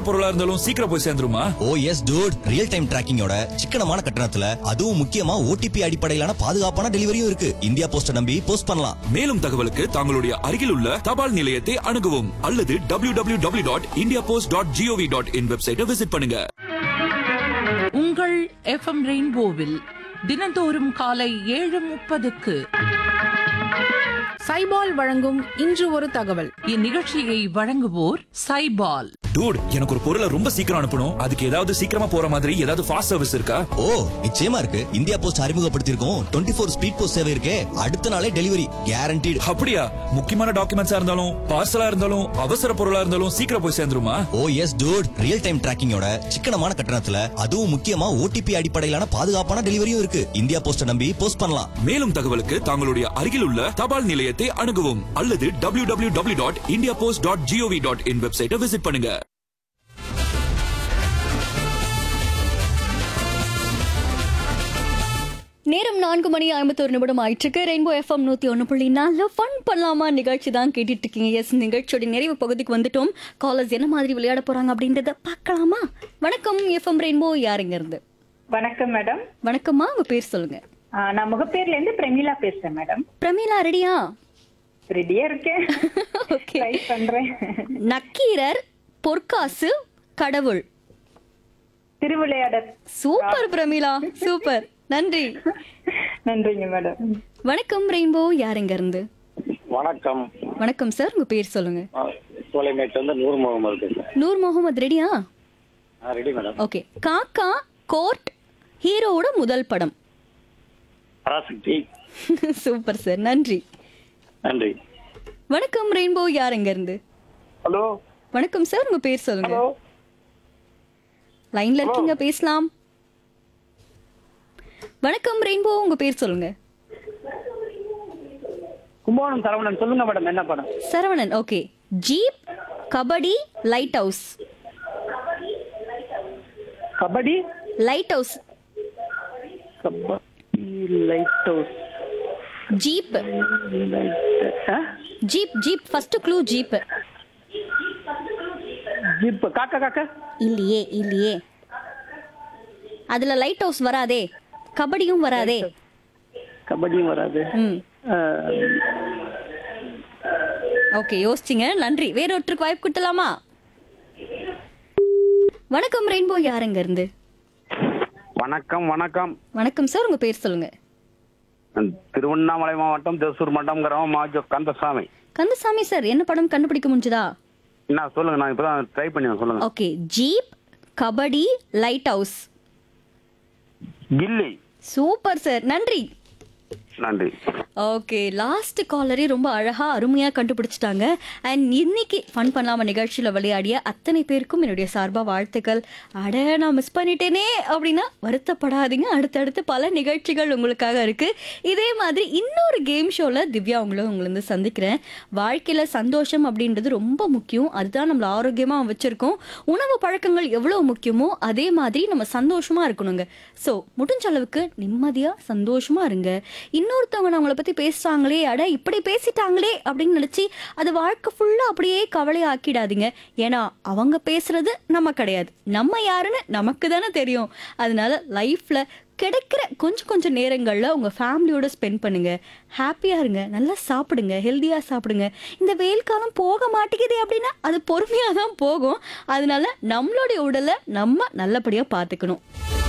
பொருளா இருந்தாலும் சீக்கிரம் போய் சேர்ந்துருமா oh yes dude real time டிராக்கிங்கோட சிக்கனமான கட்டணத்துல அதுவும் முக்கியமா ஓடிபி அடிப்படையிலான பாதுகாப்பான டெலிவரியும் இருக்கு இந்தியா போஸ்ட நம்பி போஸ்ட் பண்ணலாம் மேலும் தகவலுக்கு தங்களுடைய அருகில் உள்ள தபால் நிலையத்தை அணுகவும் அல்லது W W W dot India post dot GOV dot in வெப்சைட்டை விசிட் பண்ணுங்க உங்கள் எஃப்எம் ரெயின்போவில் தினந்தோறும் காலை ஏழு முப்பதுக்கு சைபால் வழங்கும் இன்று ஒரு தகவல் இந்நிகழ்ச்சியை வழங்குவோர் சைபால் டூட் எனக்கு ஒரு பொருளை ரொம்ப சீக்கிரம் அனுப்பணும் அதுக்கு ஏதாவது சீக்கிரமா போற மாதிரி ஏதாவது ஃபாஸ்ட் சர்வீஸ் இருக்கா ஓ நிச்சயமா இருக்கு இந்தியா போஸ்ட் அறிமுகப்படுத்தியிருக்கோம் டுவெண்ட்டி ஃபோர் ஸ்பீட் போஸ்ட் சேவை இருக்கே அடுத்த நாளே டெலிவரி கேரண்டீடு அப்படியா முக்கியமான டாக்குமெண்ட்ஸா இருந்தாலும் பார்சலா இருந்தாலும் அவசர பொருளா இருந்தாலும் சீக்கிரம் போய் சேர்ந்துருமா oh yes dude real time டிராக்கிங்கோட சிக்கனமான கட்டணத்துல அதுவும் முக்கியமா ஓடிபி அடிப்படையிலான பாதுகாப்பான டெலிவரியும் இருக்கு இந்தியா போஸ்ட நம்பி போஸ்ட் பண்ணலாம் மேலும் தகவலுக்கு தங்களுடைய அருகில் உள்ள தபால் நிலையத்தை அணுகவும் அல்லது W W W dot India post dot GOV dot in வெப்சைட்டை விசிட் பண்ணுங்க நேரம் நான்கு மணி ஐம்பத்தொரு நிமிடம் ஆயிட்டிருக்கு ரெயின்போ எஃப்எம் நூத்தி ஒன்று புள்ளி நாலு ஃபன் பண்ணலாமா நிகழ்ச்சி தான் கேட்டுட்டு இருக்கீங்க எஸ் நிகழ்ச்சியோட நிறைவு பகுதிக்கு வந்துட்டோம் காலர்ஸ் என்ன மாதிரி விளையாட போறாங்க அப்படின்றத பார்க்கலாமா வணக்கம் எஃப்எம் ரெயின்போ யாருங்க இருந்து வணக்கம் மேடம் வணக்கம்மா உங்க பேர் சொல்லுங்க ஆ, நான் முகப்பேர்ல இருந்து பிரமிளா பேசுறேன் மேடம் பிரமீளா ரெடியா ரெடியா இருக்கேன் ஓகே ட்ரை பண்றேன் நக்கீரர் பொற்காசு கடவுள் திருவிளையாடல் சூப்பர் பிரமீளா சூப்பர் நன்றி நன்றிங்க மேடம் வணக்கம் ரெயின்போ யாருங்க இருந்து வணக்கம் வணக்கம் சார் உங்க பேர் சொல்லுங்க சோலைமேட்ல இருந்து நூறு முகமது பேசுறேன் நூர் முகமது ரெடியா ஆ ரெடி மேடம் ஓகே காக்கா கோர்ட் ஹீரோவோட முதல் படம் பராசக்தி சூப்பர் சார் நன்றி நன்றி வணக்கம் ரெயின்போ யார் எங்க இருந்து ஹலோ வணக்கம் சார் உங்க பேர் சொல்லுங்க ஹலோ லைன்ல இருக்கீங்க பேசலாம் வணக்கம் ரெயின்போ உங்க பேர் சொல்லுங்க கும்பகோணம் சரவணன் சொல்லுங்க மேடம் என்ன படம் Saravanan okay jeep kabaddi lighthouse kabaddi lighthouse kabaddi lighthouse jeep jeep jeep first clue jeep jeep காக்கா காக்கா இல்லையே இல்லையே அதுல லைட் ஹவுஸ் வராதே கபடியும் வராதே கபடியும் வராது ம் ஆ, ஓகே யோசிச்சிங்க நன்றி வேற ஒருத்தருக்கு வாய்ப்பு கொடுத்தலாமா வணக்கம் ரெயின்போ யாருங்க இருந்து வணக்கம் வணக்கம் வணக்கம் சார் உங்க பேர் சொல்லுங்க திருவண்ணாமலை மாவட்டம் திருசூர் மட்டம் கிராமம் மாஜோ கந்தசாமி கந்தசாமி சார் என்ன படம் கண்டுபிடிக்க முடிஞ்சதா என்ன சொல்லுங்க நான் இப்பதான் ட்ரை பண்ணி சொல்லுங்க okay jeep kabaddi lighthouse Gilli super sir நன்றி நன்றி ஓகே லாஸ்ட் காலரே ரொம்ப அழகா அருமையா கண்டுபிடிச்சிட்டாங்க அண்ட் இன்னைக்கு ஃபன் பண்ணலாம நிகழ்ச்சியில விளையாடிய அத்தனை பேருக்கும் என்னுடைய சார்பா வாழ்த்துக்கள் அட நான் மிஸ் பண்ணிட்டேனே அப்படின்னா வருத்தப்படாதீங்க அடுத்தடுத்து பல நிகழ்ச்சிகள் உங்களுக்காக இருக்கு இதே மாதிரி இன்னொரு கேம் ஷோல திவ்யா உங்களை உங்களை வந்து சந்திக்கிறேன் வாழ்க்கையில சந்தோஷம் அப்படின்றது ரொம்ப முக்கியம் அதுதான் நம்மள ஆரோக்கியமா வச்சிருக்கோம் உணவு பழக்கங்கள் எவ்வளவு முக்கியமோ அதே மாதிரி நம்ம சந்தோஷமா இருக்கணுங்க ஸோ முடிஞ்ச அளவுக்கு நிம்மதியா சந்தோஷமா இருங்க இன்னொருத்தவங்க நம்மளை பத்தி பேசுறாங்களே அட இப்படி பேசிட்டாங்களே அப்படின்னு நினைச்சு அது வாழ்க்கை ஃபுல்லா அப்படியே கவலை ஆக்கிடாதீங்க ஏன்னா அவங்க பேசுறது நம்ம கிடையாது நம்ம யாருன்னு நமக்கு தானே தெரியும் அதனால லைஃப்ல கிடைக்கிற கொஞ்சம் கொஞ்சம் நேரங்களில் உங்கள் ஃபேமிலியோட ஸ்பெண்ட் பண்ணுங்க ஹாப்பியாக இருங்க நல்லா சாப்பிடுங்க ஹெல்த்தியாக சாப்பிடுங்க இந்த வெயில் காலம் போக மாட்டேங்குது அப்படின்னா அது பொறுமையாக தான் போகும் அதனால நம்மளுடைய உடலை நம்ம நல்லபடியாக பார்த்துக்கணும்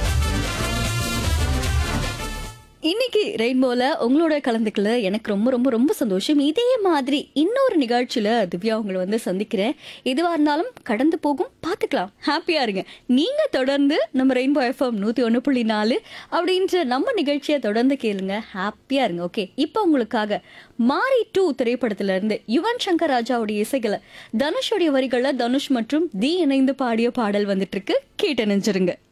இன்னைக்கு ரெயின்போல உங்களோட கலந்துக்கல எனக்கு ரொம்ப ரொம்ப ரொம்ப சந்தோஷம் இதே மாதிரி இன்னொரு நிகழ்ச்சியில திவ்யா உங்களை வந்து சந்திக்கிறேன் எதுவா இருந்தாலும் கடந்து போகும் பார்த்துக்கலாம் ஹாப்பியா இருங்க நீங்க தொடர்ந்து நம்ம ரெயின்போ எஃப்எம் நூத்தி ஒன்று புள்ளி நாலு அப்படின்ற நம்ம நிகழ்ச்சியை தொடர்ந்து கேளுங்க ஹாப்பியா இருங்க ஓகே இப்போ உங்களுக்காக மாரி டூ திரைப்படத்துல இருந்து யுவன் சங்கர் ராஜாவுடைய இசைகளை தனுஷோடைய வரிகளை தனுஷ் மற்றும் தி இணைந்து பாடிய பாடல் வந்துட்டு இருக்கு கேட்டு நினைச்சிருங்க